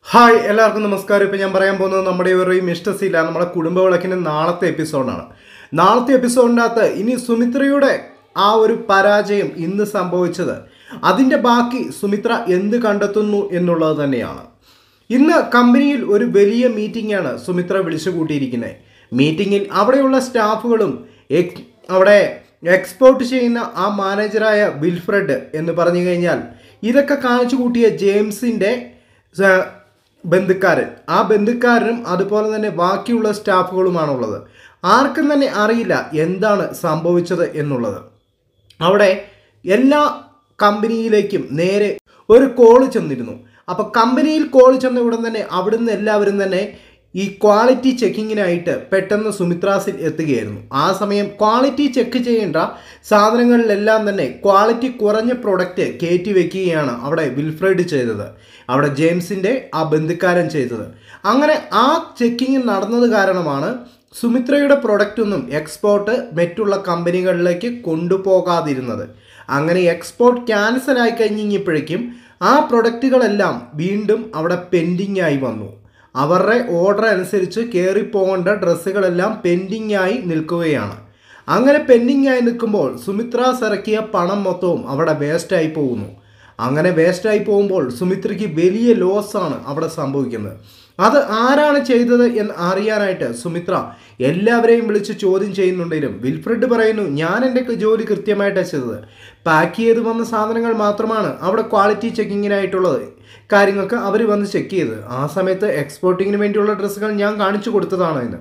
hi എല്ലാവർക്കും നമസ്കാരം ഇപ്പം ഞാൻ പറയാൻ പോകുന്നത് നമ്മുടെ ഒരു മിഷ്ടസില്ല നമ്മുടെ കുടുംബ വിളക്കിൻ്റെ നാളത്തെ എപ്പിസോഡാണ് നാളത്തെ എപ്പിസോഡിൻ്റെ അകത്ത് ഇനി സുമിത്രയുടെ ആ ഒരു പരാജയം ഇന്ന് സംഭവിച്ചത് അതിൻ്റെ ബാക്കി സുമിത്ര എന്ത് കണ്ടെത്തുന്നു എന്നുള്ളത് തന്നെയാണ് ഇന്ന് കമ്പനിയിൽ ഒരു വലിയ മീറ്റിംഗ് ആണ് സുമിത്ര വിളിച്ചു കൂട്ടിയിരിക്കുന്നത് മീറ്റിങ്ങിൽ അവിടെയുള്ള സ്റ്റാഫുകളും എക്- അവിടെ എക്സ്പോർട്ട് ചെയ്യുന്ന ആ മാനേജറായ വിൽഫ്രഡ് എന്ന് പറഞ്ഞു കഴിഞ്ഞാൽ ഇതൊക്കെ കാണിച്ചു കൂട്ടിയ ജെയിംസിൻ്റെ സ- ബന്ധുക്കാരൻ ആ ബന്ധുക്കാരനും അതുപോലെ തന്നെ ബാക്കിയുള്ള സ്റ്റാഫുകളുമാണുള്ളത് ആർക്കും തന്നെ അറിയില്ല എന്താണ് സംഭവിച്ചത് എന്നുള്ളത് അവിടെ എല്ലാ കമ്പനിയിലേക്കും നേരെ ഒരു കോള് ചെന്നിരുന്നു അപ്പോൾ കമ്പനിയിൽ കോൾ ചെന്ന ഉടൻ തന്നെ അവിടുന്ന് എല്ലാവരും തന്നെ ഈ ക്വാളിറ്റി ചെക്കിങ്ങിനായിട്ട് പെട്ടെന്ന് സുമിത്രാസിൽ എത്തുകയായിരുന്നു ആ സമയം ക്വാളിറ്റി ചെക്ക് ചെയ്യേണ്ട സാധനങ്ങളിലെല്ലാം തന്നെ ക്വാളിറ്റി കുറഞ്ഞ പ്രൊഡക്റ്റ് കയറ്റി വെക്കുകയാണ് അവിടെ വിൽഫ്രഡ് ചെയ്തത് അവിടെ ജെയിംസിൻ്റെ ആ ബന്ധുക്കാരൻ ചെയ്തത് അങ്ങനെ ആ ചെക്കിങ് നടന്നത് കാരണമാണ് സുമിത്രയുടെ പ്രൊഡക്റ്റ് ഒന്നും എക്സ്പോർട്ട് മറ്റുള്ള കമ്പനികളിലേക്ക് കൊണ്ടുപോകാതിരുന്നത് അങ്ങനെ എക്സ്പോർട്ട് ക്യാൻസൽ ആയി കഴിഞ്ഞപ്പോഴേക്കും ആ പ്രൊഡക്റ്റുകളെല്ലാം വീണ്ടും അവിടെ പെൻഡിങ് ആയി വന്നു അവരുടെ ഓർഡർ അനുസരിച്ച് കയറിപ്പോകേണ്ട ഡ്രസ്സുകളെല്ലാം പെൻഡിങ് ആയി നിൽക്കുകയാണ് അങ്ങനെ പെൻഡിങ് ആയി നിൽക്കുമ്പോൾ സുമിത്രാസ് ഇറക്കിയ പണം മൊത്തവും അവിടെ വേസ്റ്റായി പോകുന്നു അങ്ങനെ വേസ്റ്റായി പോകുമ്പോൾ സുമിത്രയ്ക്ക് വലിയ ലോസ് ആണ് അവിടെ സംഭവിക്കുന്നത് അത് ആരാണ് ചെയ്തത് എന്ന് അറിയാനായിട്ട് സുമിത്ര എല്ലാവരെയും വിളിച്ച് ചോദ്യം ചെയ്യുന്നുണ്ടെങ്കിലും വിൽഫ്രഡ് പറയുന്നു ഞാൻ എൻ്റെ ജോലി കൃത്യമായിട്ടാണ് ചെയ്തത് പാക്ക് ചെയ്ത് വന്ന സാധനങ്ങൾ മാത്രമാണ് അവിടെ ക്വാളിറ്റി ചെക്കിങ്ങിനായിട്ടുള്ളത് കാര്യങ്ങൾക്ക് അവർ വന്ന് ചെക്ക് ചെയ്ത് ആ സമയത്ത് എക്സ്പോർട്ടിങ്ങിന് വേണ്ടിയുള്ള ഡ്രസ്സുകൾ ഞാൻ കാണിച്ചു കൊടുത്തതാണ് എന്ന്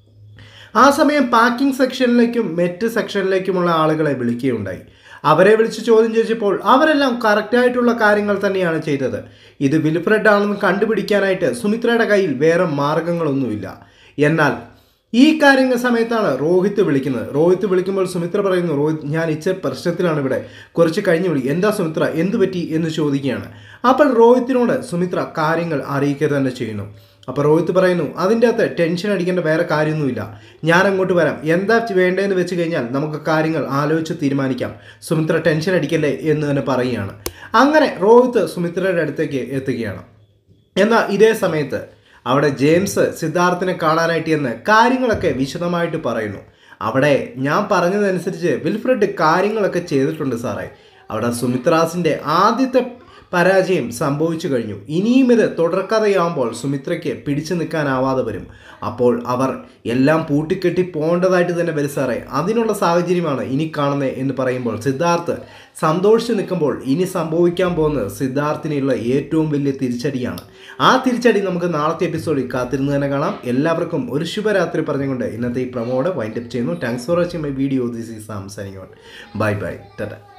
ആ സമയം പാക്കിംഗ് സെക്ഷനിലേക്കും മെറ്റ് സെക്ഷനിലേക്കുമുള്ള ആളുകളെ വിളിക്കുകയുണ്ടായി അവരെ വിളിച്ച് ചോദ്യം ചോദിച്ചപ്പോൾ അവരെല്ലാം കറക്റ്റായിട്ടുള്ള കാര്യങ്ങൾ തന്നെയാണ് ചെയ്തത് ഇത് വിൽഫ്രഡ് ആണെന്ന് കണ്ടുപിടിക്കാനായിട്ട് സുമിത്രയുടെ കയ്യിൽ വേറെ മാർഗങ്ങളൊന്നുമില്ല എന്നാൽ ഈ കാര്യങ്ങൾ സമയത്താണ് രോഹിത്ത് വിളിക്കുന്നത് രോഹിത്ത് വിളിക്കുമ്പോൾ സുമിത്ര പറയുന്നു രോഹിത് ഞാൻ ഇച്ച പ്രശ്നത്തിലാണ് ഇവിടെ കുറച്ച് കഴിഞ്ഞ് വിളി എന്താ സുമിത്ര എന്ത് പറ്റി എന്ന് ചോദിക്കുകയാണ് അപ്പോൾ രോഹിത്തിനോട് സുമിത്ര കാര്യങ്ങൾ അറിയിക്കുക തന്നെ ചെയ്യുന്നു അപ്പോൾ രോഹിത്ത് പറയുന്നു അതിൻ്റെ അകത്ത് ടെൻഷൻ അടിക്കേണ്ട വേറെ കാര്യമൊന്നുമില്ല ഞാൻ അങ്ങോട്ട് വരാം എന്താ വേണ്ടതെന്ന് വെച്ച് കഴിഞ്ഞാൽ നമുക്ക് കാര്യങ്ങൾ ആലോചിച്ച് തീരുമാനിക്കാം സുമിത്ര ടെൻഷൻ അടിക്കല്ലേ എന്ന് തന്നെ പറയുകയാണ് അങ്ങനെ രോഹിത്ത് സുമിത്രയുടെ അടുത്തേക്ക് എത്തുകയാണ് എന്നാൽ ഇതേ സമയത്ത് അവിടെ ജെയിംസ് സിദ്ധാർത്ഥിനെ കാണാനായിട്ട് എന്ന് കാര്യങ്ങളൊക്കെ വിശദമായിട്ട് പറയുന്നു അവിടെ ഞാൻ പറഞ്ഞതനുസരിച്ച് വിൽഫ്രഡ് കാര്യങ്ങളൊക്കെ ചെയ്തിട്ടുണ്ട് സാറേ അവിടെ സുമിത്രാസിൻ്റെ ആദ്യത്തെ പരാജയം സംഭവിച്ചു കഴിഞ്ഞു ഇനിയും ഇത് തുടർക്കഥയാകുമ്പോൾ സുമിത്രയ്ക്ക് പിടിച്ചു നിൽക്കാനാവാതെ വരും അപ്പോൾ അവർ എല്ലാം പൂട്ടിക്കെട്ടി പോകേണ്ടതായിട്ട് തന്നെ വരും സാറേ അതിനുള്ള സാഹചര്യമാണ് ഇനി കാണുന്നത് എന്ന് പറയുമ്പോൾ സിദ്ധാർത്ഥ് സന്തോഷിച്ച് നിൽക്കുമ്പോൾ ഇനി സംഭവിക്കാൻ പോകുന്നത് സിദ്ധാർത്ഥിനുള്ള ഏറ്റവും വലിയ തിരിച്ചടിയാണ് ആ തിരിച്ചടി നമുക്ക് നാളത്തെ എപ്പിസോഡിൽ കാത്തിരുന്ന് തന്നെ കാണാം എല്ലാവർക്കും ഒരു ശുഭരാത്രി പറഞ്ഞുകൊണ്ട് ഇന്നത്തെ ഈ പ്രമോഡ് വൈൻഡപ്പ് ചെയ്യുന്നു thanks for watching my video this is Sam signing out bye bye Tata